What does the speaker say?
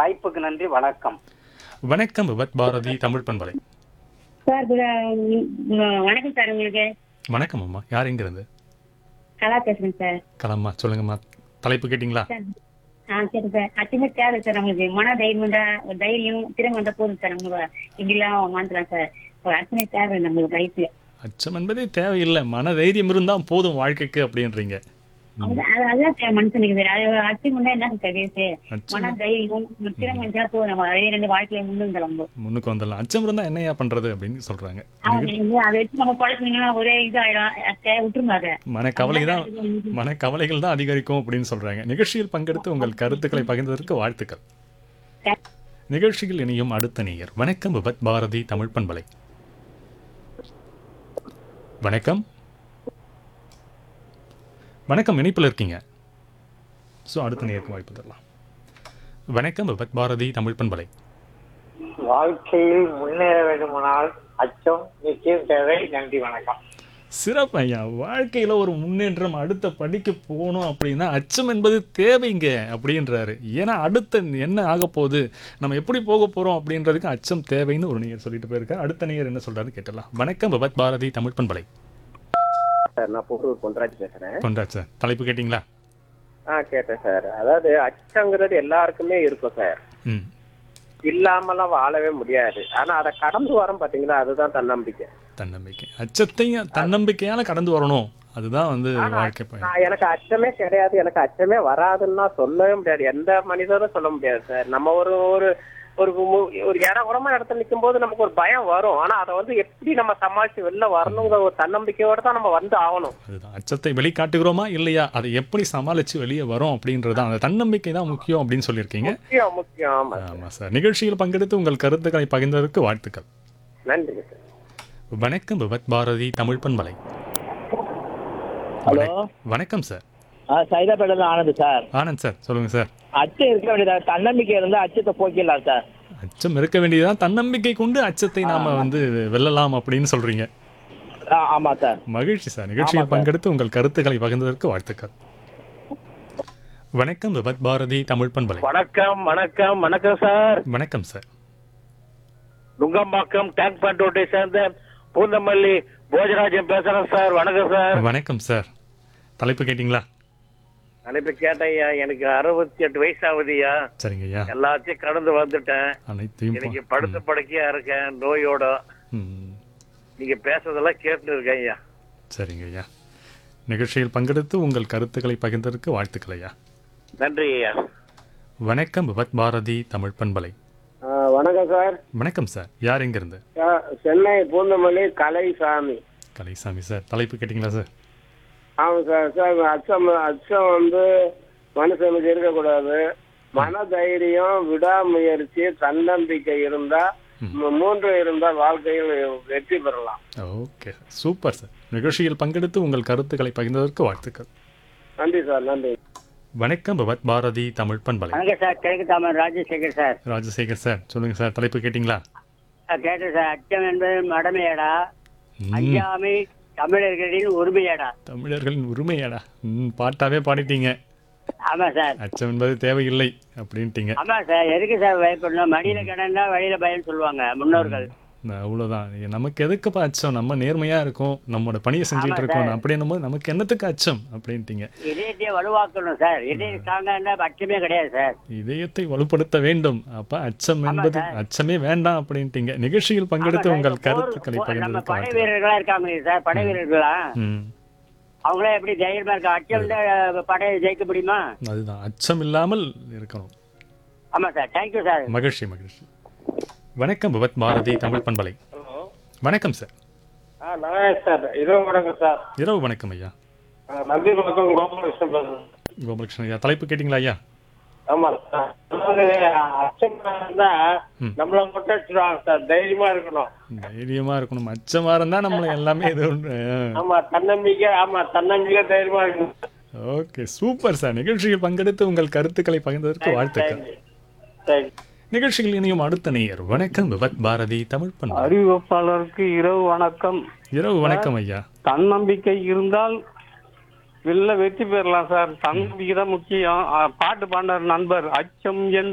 வாய்ப்புக்கு நன்றி வணக்கம் வணக்கம் விபத் பாரதி தமிழ் பண்பலை சார் குட் வணக்கம் சார் உங்களுக்கு வணக்கம் அம்மா யார் எங்கிருந்து கலா பேசுறேன் சார் கலம்மா சொல்லுங்கம்மா தலைப்பு கேட்டிங்களா சார் ஆ சரி சார் அச்சுமே தேவை சார் நம்மளுக்கு மன தைரியம் வந்தா ஒரு தைரியம் திறன் வந்தா போதும் சார் நம்ம இப்படிலாம் மாத்தலாம் சார் ஒரு அச்சுமே தேவை நம்மளுக்கு லைஃப்ல அச்சம் என்பதே தேவையில்லை மன தைரியம் இருந்தால் போதும் வாழ்க்கைக்கு அப்படின்றீங்க அதான் சார் மனுஷனுக்கு சார் அது அச்சு முன்னா என்ன சார் பேசு அச்சம் மன தைரியம் திறன் வந்தா போதும் நம்ம அதே ரெண்டு வாழ்க்கையில முன்னுங்க நம்ம முன்னுக்கு வந்துடலாம் அச்சம் இருந்தால் என்னையா பண்றது அப்படின்னு சொல்றாங்க அவங்க வந்து அதை வச்சு நம்ம பழச்சிங்கன்னா ஒரே இதாயிடும் அத்தை விட்டுருங்க அதை மனக்கவலை தான் மனக்கவலைகள் தான் அதிகரிக்கும் அப்படின்னு சொல்றாங்க நிகழ்ச்சியில் பங்கெடுத்து உங்கள் கருத்துக்களை பகிர்ந்ததற்கு வாழ்த்துக்கள் நிகழ்ச்சியில் இனியும் அடுத்த நேயர் வணக்கம் விபத் பாரதி தமிழ் பண்பலை வணக்கம் வணக்கம் இணைப்பில் இருக்கீங்க ஸோ அடுத்த நேருக்கு வாய்ப்பு தரலாம் வணக்கம் விபத் பாரதி தமிழ் பண்பலை வாழ்க்கையில் முன்னேற வேண்டுமானால் அச்சம் நிச்சயம் தேவை நன்றி வணக்கம் சிறப்பு ஐயா வாழ்க்கையில் ஒரு முன்னேற்றம் அடுத்த படிக்கு போகணும் அப்படின்னா அச்சம் என்பது தேவைங்க அப்படின்றாரு ஏன்னா அடுத்த என்ன ஆக போகுது நம்ம எப்படி போக போகிறோம் அப்படின்றதுக்கு அச்சம் தேவைன்னு ஒரு நேயர் சொல்லிட்டு போயிருக்காரு அடுத்த நேயர் என்ன சொல்றாரு கேட்டலாம் வணக்கம் விபத் பாரதி தமிழ் பண்பலை சார் நான் புதூர் பொன்ராஜ் பேசுறேன் கொண்டாச்சு சார் தலைப்பு கேட்டிங்களா ஆ கேட்டேன் சார் அதாவது அச்சங்கிறது எல்லாருக்குமே இருக்கும் சார் ம் இல்லாமலாம் வாழவே முடியாது ஆனா அதை கடந்து வரோம் பாத்தீங்களா அதுதான் தன்னம்பிக்கை தன்னம்பிக்கை அச்சத்தையும் தன்னம்பிக்கையால கடந்து வரணும் அதுதான் வந்து வாழ்க்கை பயணம் நான் எனக்கு அச்சமே கிடையாது எனக்கு அச்சமே வராதுன்னா சொல்லவே முடியாது எந்த மனிதரும் சொல்ல முடியாது சார் நம்ம ஒரு ஒரு ஒரு மு- ஒரு இடகுறமா இடத்துல நிற்கும் போது நமக்கு ஒரு பயம் வரும் ஆனா அதை வந்து எப்படி நம்ம சமாளிச்சு வெளில வரணுங்கிற ஒரு தன்னம்பிக்கையோட தான் நம்ம வந்து ஆகணும் அதுதான் அச்சத்தை வெளிக்காட்டுகிறோமா இல்லையா அதை எப்படி சமாளித்து வெளியே வரோம் அப்படின்றது அந்த தன்னம்பிக்கை தான் முக்கியம் அப்படின்னு சொல்லியிருக்கீங்க முக்கியம் முக்கியம் ஆமா ஆமாம் சார் நிகழ்ச்சியில் பங்கெடுத்து உங்கள் கருத்துக்களை பகிர்ந்ததற்கு வாழ்த்துக்கள் நன்றி சார் வணக்கம் விபத் பாரதி தமிழ் பண்பலை ஹலோ வணக்கம் சார் ஆ சைதாப்பேட்டில் ஆனந்த் சார் ஆனந்த் சார் சொல்லுங்க சார் அச்சம் இருக்க வேண்டியதா தன்னம்பிக்கை இருந்தால் அச்சத்தை போக்கிடலாம் சார் அச்சம் இருக்க வேண்டியதுதான் தன்னம்பிக்கை கொண்டு அச்சத்தை நாம வந்து வெல்லலாம் அப்படின்னு சொல்றீங்க ஆ ஆமாம் சார் மகிழ்ச்சி சார் நிகழ்ச்சியில் பங்கெடுத்து உங்கள் கருத்துக்களை பகிர்ந்ததற்கு வாழ்த்துக்கள் வணக்கம் விபத் பாரதி தமிழ் பண்பலை வணக்கம் வணக்கம் வணக்கம் சார் வணக்கம் சார் நுங்கம்பாக்கம் டேங்க் பண்டோட்டை சேர்ந்த பூந்தமல்லி போஜராஜன் பேசுறேன் சார் வணக்கம் சார் வணக்கம் சார் தலைப்பு கேட்டிங்களா அனுப்பி கேட்டையா எனக்கு அறுபத்தி எட்டு வயசு ஆகுதுயா சரிங்க ஐயா எல்லாத்தையும் கடந்து வந்துட்டேன் அனைத்தையும் இன்னைக்கு பா- படுத்த படுக்கையா இருக்கேன் நோயோட ம், நீங்க பேசுறதெல்லாம் கேட்டு இருக்கேன் ஐயா சரிங்க ஐயா நிகழ்ச்சியில் பங்கெடுத்து உங்கள் கருத்துக்களை பகிர்ந்ததற்கு வாழ்த்துக்கள் ஐயா நன்றி ஐயா வணக்கம் விபத் பாரதி தமிழ் பண்பலை வணக்கம் சார் வணக்கம் சார் யார் எங்கிருந்து சென்னை பூந்தமல்லி கலைசாமி கலைசாமி சார் தலைப்பு கேட்டிங்களா சார் ஆமாம் சார் சார் அச்சம் அச்சம் வந்து மனுஷனுக்கு இருக்கக்கூடாது மன தைரியம் விடாமுயற்சி தன்னம்பிக்கை இருந்தா மு- மூன்று இருந்தால் வாழ்க்கையில் வெற்றி பெறலாம் ஓகே சூப்பர் சார் நிகழ்ச்சியில் பங்கெடுத்து உங்கள் கருத்துக்களை பகிர்ந்ததற்கு வாழ்த்துக்கள் நன்றி சார் நன்றி வணக்கம் பவத் பாரதி தமிழ் பண்பலை வணக்கம் சார் கிழக்கு தாமன் ராஜசேகர் சார் ராஜசேகர் சார் சொல்லுங்க சார் தலைப்பு கேட்டிங்களா கேட்டேன் சார் அச்சம் என்பது மடமையடா ம், அஞ்சாமை தமிழர்களின் உரிமையடா தமிழர்களின் உரிமையாடா ம், பாட்டாவே பாடிட்டீங்க ஆமா சார் அச்சம் என்பது தேவையில்லை அப்படின்ட்டீங்க ஆமா சார் எதுக்கு சார் பயப்படணும் மடியில கடந்தா வழியில பயம் சொல்லுவாங்க முன்னோர்கள் நான் அவ்வளவுதான் நமக்கு எதுக்குப்பா அச்சம் நம்ம நேர்மையா இருக்கோம் நம்மளோட பணியை செஞ்சுட்டு இருக்கோம் அப்படின்னும் போது நமக்கு என்னத்துக்கு அச்சம் அப்படின்ட்டீங்க இதயத்தை வலுவாக்கணும் சார் இதயம் ஸ்ட்ராங்கா இருந்தா அச்சமே கிடையாது சார் இதயத்தை வலுப்படுத்த வேண்டும் அப்ப அச்சம் என்பது அச்சமே வேண்டாம் அப்படின்ட்டீங்க நிகழ்ச்சியில் பங்கெடுத்து ஆமா உங்கள் சார். கருத்துக்களை போர் நம்ம பகிர்ந்ததற்கு படை வாழ்த்துக்கள். வீரர்களா இருக்காங்க சார் படை வீரர்களா ம் அவங்களே எப்படி தைரியமா இருக்கா அச்சம் இருந்தா படையை ஜெயிக்க முடியுமா அதுதான் அச்சம் இல்லாமல் இருக்கணும் ஆமா சார் தேங்க்யூ சார் மகிழ்ச்சி மகிழ்ச்சி வணக்கம் பவத் பாரதி தமிழ் பண்பலை வணக்கம் சார் ஆ நான் சார் இரவு வணக்கம் சார் இரவு வணக்கம் ஐயா நந்தி பக்கம் கோபாலகிருஷ்ணன் பேசுறேன் கோபாலகிருஷ்ணன் ஐயா தலைப்பு கேட்டிங்களா ஐயா ஆமா சார் அதாவது அச்சம் இருந்தா ம். நம்மள மட்டும் வச்சிருவாங்க சார் தைரியமா இருக்கணும் தைரியமா இருக்கணும் அச்சமா இருந்தா நம்மள எல்லாமே இது ஒன்று ஆமா தன்னம்பிக்கை ஆமா தன்னம்பிக்கை தைரியமா இருக்கணும் ஓகே சூப்பர் சார் நிகழ்ச்சியில் பங்கெடுத்து உங்கள் கருத்துக்களை பகிர்ந்ததற்கு வாழ்த்துக்கள் சரி நிகழ்ச்சியில் இனியும் அடுத்த நேயர் வணக்கம் விவத் பாரதி தமிழ் பண்பலை அறிவிப்பாளருக்கு இரவு வணக்கம் இரவு வணக்கம் ஐயா தன்னம்பிக்கை இருந்தால் வெளில வெற்றி பெறலாம் சார் தன்னம்பிக்கை தான் முக்கியம் ஆ, பாட்டு பாடினார் நண்பர் அச்சம் என்